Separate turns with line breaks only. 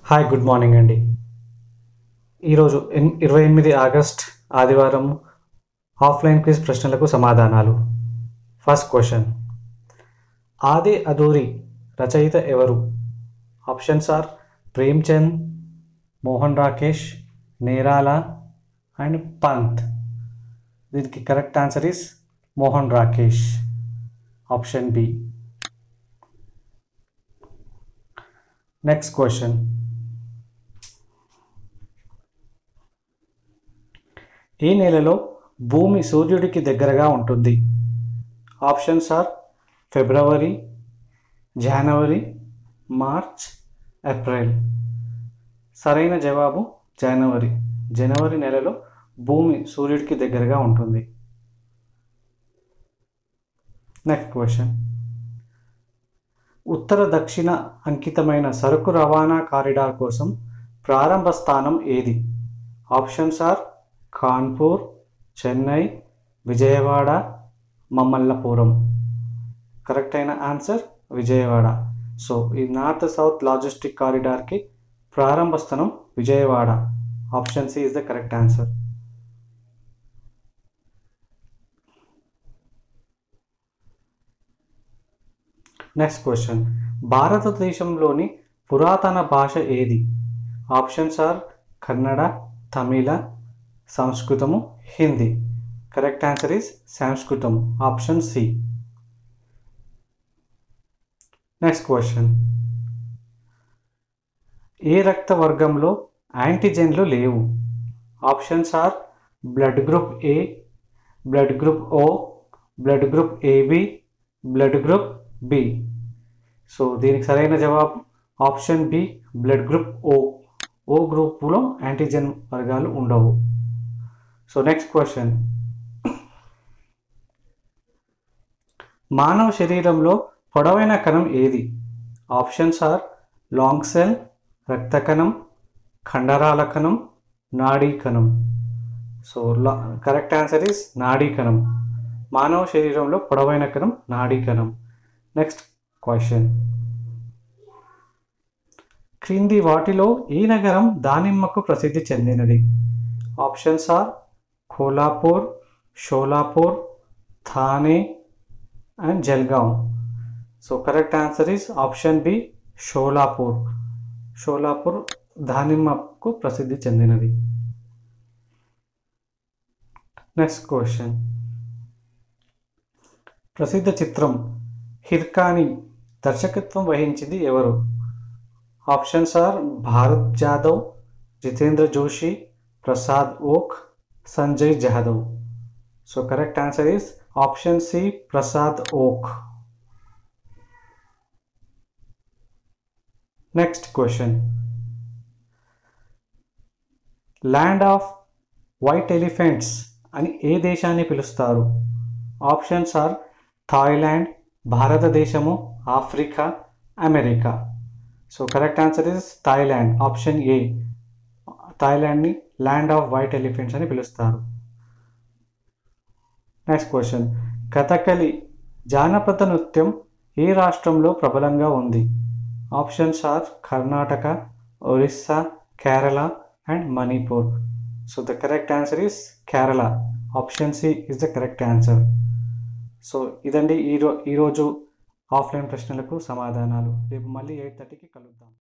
hi good morning అండి ఈరోజు ఎన్- ఇరవై ఎనిమిది ఆగస్ట్ ఆదివారం ఆఫ్లైన్ క్విజ్ ప్రశ్నలకు సమాధానాలు ఫస్ట్ క్వశ్చన్ ఆది అధూరి రచయిత ఎవరు options are Premchand Mohan Rakesh Nirala and Pant దీనికి correct answer is Mohan Rakesh option B next question ఈ నెలలో భూమి సూర్యుడికి దగ్గరగా ఉంటుంది options are February January March April సరైన జవాబు జనవరి జనవరి నెలలో భూమి సూర్యుడికి దగ్గరగా ఉంటుంది నెక్స్ట్ క్వశ్చన్ ఉత్తర దక్షిణ అంకితమైన సరుకు రవాణా కారిడార్ కోసం ప్రారంభ స్థానం ఏది options are Kanpur Chennai Vijayawada Mamallapuram correct అయిన ఆన్సర్ విజయవాడ సో ఈ నార్త్ సౌత్ లాజిస్టిక్ కారిడార్కి ప్రారంభ స్థానం Vijayawada option C is the correct answer next question భారతదేశంలోని పురాతన భాష ఏది ఆప్షన్స్ ఆర్ కన్నడ తమిళ సంస్కృతము హిందీ కరెక్ట్ ఆన్సర్ ఈస్ సంస్కృతం ఆప్షన్ సి నెక్స్ట్ క్వశ్చన్ ఏ రక్త వర్గంలో యాంటీజెన్లు లేవు options are blood group A blood group O blood group AB blood group B so దీనికి సరైన జవాబు option B blood group O O గ్రూపులో యాంటీజెన్ వర్గాలు ఉండవు సో నెక్స్ట్ క్వశ్చన్ మానవ శరీరంలో పొడవైన కణం ఏది ఆప్షన్స్ ఆర్ లాంగ్ సెల్ రక్త కణం కండరాల కణం నాడీ కణం సో కరెక్ట్ ఆన్సర్ ఇస్ నాడీ కణం మానవ శరీరంలో పొడవైన కణం నాడీ కణం నెక్స్ట్ క్వశ్చన్ క్రింది వాటిలో ఈ నగరం దానిమ్మకు ప్రసిద్ధి చెందినది options are Kolhapur Solapur Thane and Jalgaon so correct answer is option B Solapur Solapur దానిమ్మకు ప్రసిద్ధి చెందినది నెక్స్ట్ క్వశ్చన్ ప్రసిద్ధ చిత్రం హిర్కాని దర్శకత్వం వహించింది ఎవరు options are Bharat Jadhav Jitendra Joshi Prasad Oak Sanjay Jadhav so correct answer is option C Prasad Oak next question land of white elephants అని ఏ దేశాన్ని పిలుస్తారు ఆప్షన్స్ ఆర్ థాయిలాండ్ భారతదేశము Africa America so correct answer is Thailand option A థాయిలాండ్ని ల్యాండ్ ఆఫ్ వైట్ ఎలిఫెంట్స్ అని పిలుస్తారు నెక్స్ట్ క్వశ్చన్ కథకలి జానపద నృత్యం ఏ రాష్ట్రంలో ప్రబలంగా ఉంది options are Karnataka Orissa Kerala and Manipur so the correct answer is Kerala option C is the correct answer so ఇదండి ఈరో ఈరోజు ఆఫ్లైన్ ప్రశ్నలకు సమాధానాలు రేపు మళ్ళీ ఎయిట్ థర్టీకి కలుద్దాం